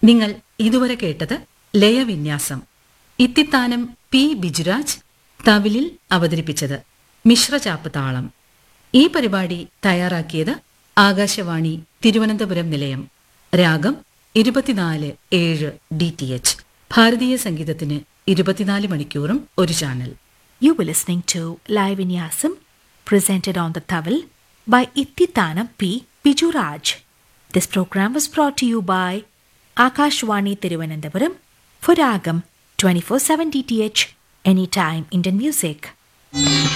നിങ്ങൾ ഇതുവരെ കേട്ടത് ലയവിന്യാസം ഇത്തിത്താനം പി ബിജുരാജ് തവിലിൽ അവതരിപ്പിച്ചത് മിശ്രചാപ്പ് താളം ഈ പരിപാടി തയ്യാറാക്കിയത് ആകാശവാണി തിരുവനന്തപുരം നിലയം രാഗം ഇരുപത്തിനാല് ഏഴ് ഡി ടി എച്ച് ഭാരതീയ സംഗീതത്തിന് ഇരുപത്തിനാല് മണിക്കൂറും ഒരു channel You were listening to Live Vinyasam, presented on the Tawil by Ittitanam P. Bijuraj. This program was brought to you by Akashwani Tiruvananthapuram for Ragam 24-7 DTH, anytime Indian music.